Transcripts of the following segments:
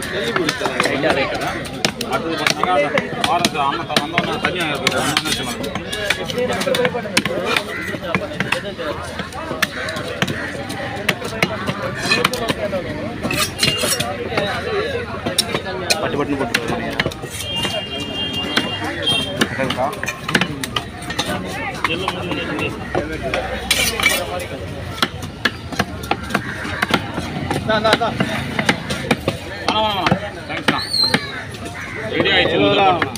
ரைட்டா ரைட்டா அடுத்தது பார்த்தீங்கன்னா வாரத்து அம்மா வந்தோன்னா தனியாக இருக்குது பட்டு பட்டுன்னு போட்டு வேணாம் வேணாம் வேணாம் தேங்க்ஸ்ண்ணா ரெடி ஆயிடுச்சு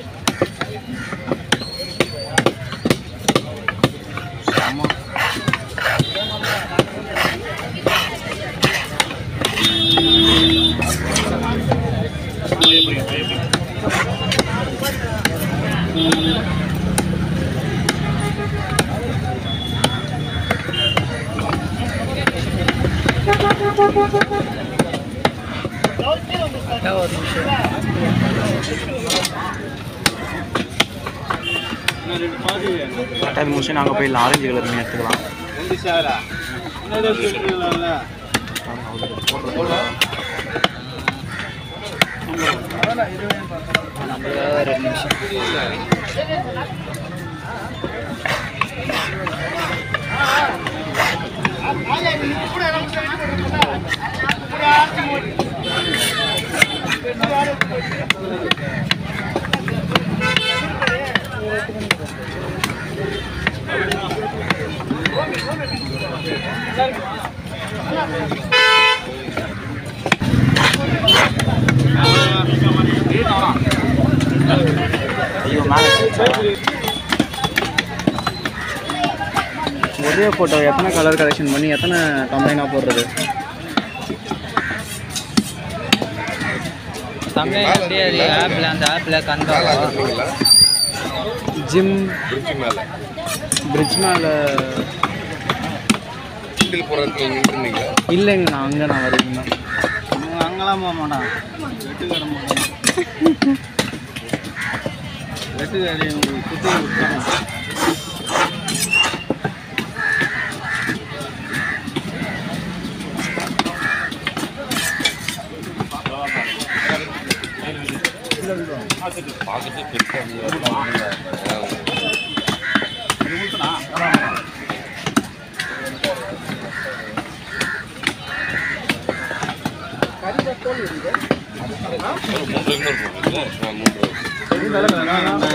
டைம் முடிச்சு நாங்கள் போய் ஆரஞ்சு கலர் மீன் எடுத்துக்கலாம் ரெண்டு நிமிஷம் ஐயோ மேலே ஒரே ஃபோட்டோ எத்தனை கலர் கலெக்ஷன் பண்ணி எத்தனை கம்பைனாக போடுறது தமிழ் அப்படியே ஆப்பில் அந்த ஆப்பில் கண்காணி ஜிம் திருச்சி மேலே பிரிட்ஜ் மேலே கிண்டில் போகிறதுக்கு நின்றுருந்தீங்க இல்லைங்க நான் அங்கே நான் வருவேங்க அங்கெல்லாம் போக மாட்டான் வெட்டுக்கடை மாட்டான் வெட்டுக்கடை உங்களுக்கு சுற்றி விட்டாங்க பார்த்துட்டு பெருசாக மூன்று இருக்கும் மூன்று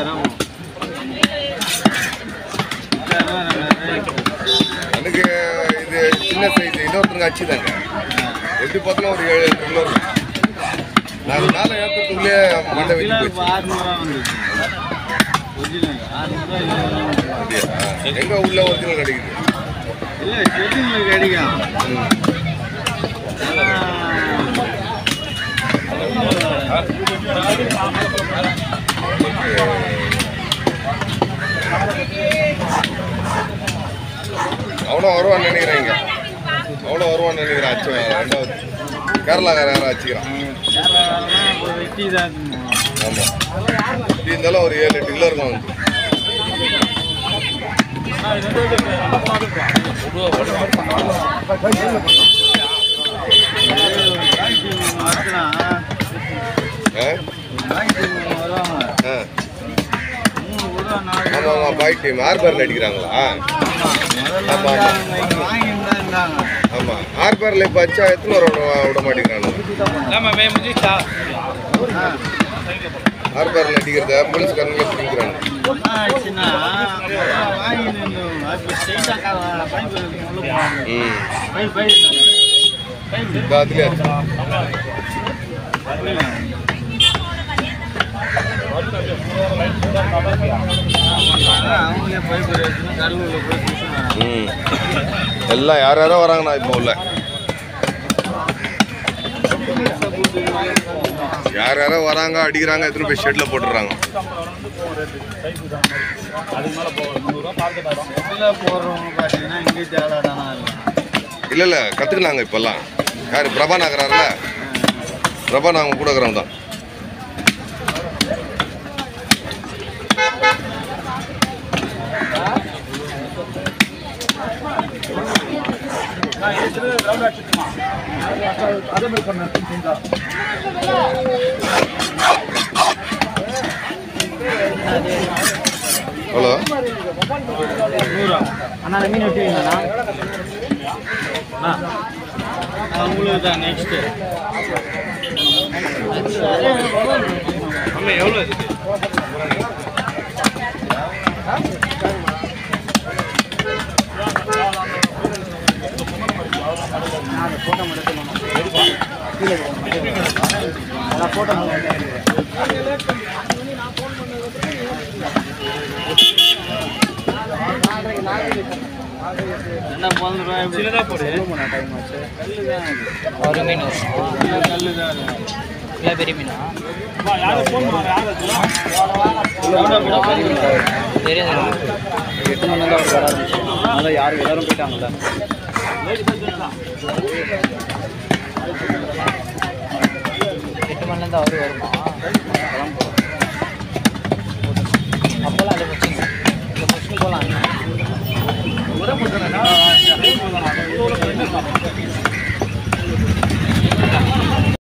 எனக்கு இது சின்ன சைஸ் இன்னொருத்தருக்கு அச்சு தாங்க எப்படி பார்த்தாலும் ஒரு ஏழு எட்டு கிலோ இருக்கும் நான் மேலே ஏற்றுறதுக்குள்ளே மண்டை வச்சு போச்சு ஆறுநூறுவா வந்துச்சு ஒரிஜினல் ஆறுநூறுவா அப்படியா? எங்க உள்ள ஒரிஜினல் கிடைக்குது இல்லை செட்டிங்களுக்கு கிடைக்கும் அவனும் வருவான்னு நினைக்கிறேன் இங்க அவனும் வருவான்னு நினைக்கிறேன் அச்சு ரெண்டாவது கேரளாக்கார யாரும் அச்சுக்கிறான் வெட்டி தான் ஆமா இப்படி இருந்தாலும் ஒரு ஏழு எட்டு கிலோ இருக்கும் அவனுக்கு ஆ? வருவாங்க ஆ. மூணு ரூபா நாலு ஆமா ஆமா பாய் டீம் ஆர்பர்ல அடிக்கிறாங்களா முதல்ல ஆமா, ஆமா. அவங்க வாங்கிட்டு தான் இருந்தாங்க ஆமா ஆர்பர்ல இப்ப அச்சா எத்தனை வர விட விட மாட்டேங்கிறாங்க ஆர்பர்ல அடிக்கிறத போலீஸ்காரங்களே பிடிக்கிறாங்க என்ன ஆச்சுன்னா வாங்கிட்டு இருந்தவங்க இப்போ ஸ்ட்ரெயிட்டாக பைப் உள்ள போனாங்க ம் பைப் பைப் பைப் இப்போ அதுலயே அச்சு. அவங்களே பைப் எடுத்துன்னு கடலூரில் போய் பிடிச்சினாங்க ம் எல்லாம் யார் யாரோ வராங்கண்ணா இப்போ உள்ள யார் யாரோ வராங்க அடிக்கிறாங்க எத்தனை போய் ஷெட்ல போட்டுடுறாங்க இதில் போடுறவங்க பார்த்தீங்கன்னா இங்கே தேவைதானா இல்லை இல்ல இல்ல கத்துக்கினாங்க இப்பெல்லாம் யாரு பிரபா நகரார்ல பிரபா நாங்க கூட இருக்கிறவங்க தான் ஹலோ அண்ணா அந்த மீன் வெட்டி வைங்கண்ணா உங்களுக்கு தான் நெக்ஸ்ட் ஃபோட்டோ மட்டும் எடுத்துக்கணும். கீழே இருக்கணும். அதான் ஃபோட்டோ மட்டும் என்ன பதினஞ்சு ரூபாய் சின்னதாக போடு டைம் ஆச்சு ஒரு மீன் வரும் கல்லு தான் இல்லை பெரிய மீனா தெரியாது எட்டு மணி நேரம் அவர் வர ஆரம்பிச்சு அதனால யாரும் எல்லாரும் போயிட்டாங்கல்ல எட்டு மணிலேருந்து அவரு வருமா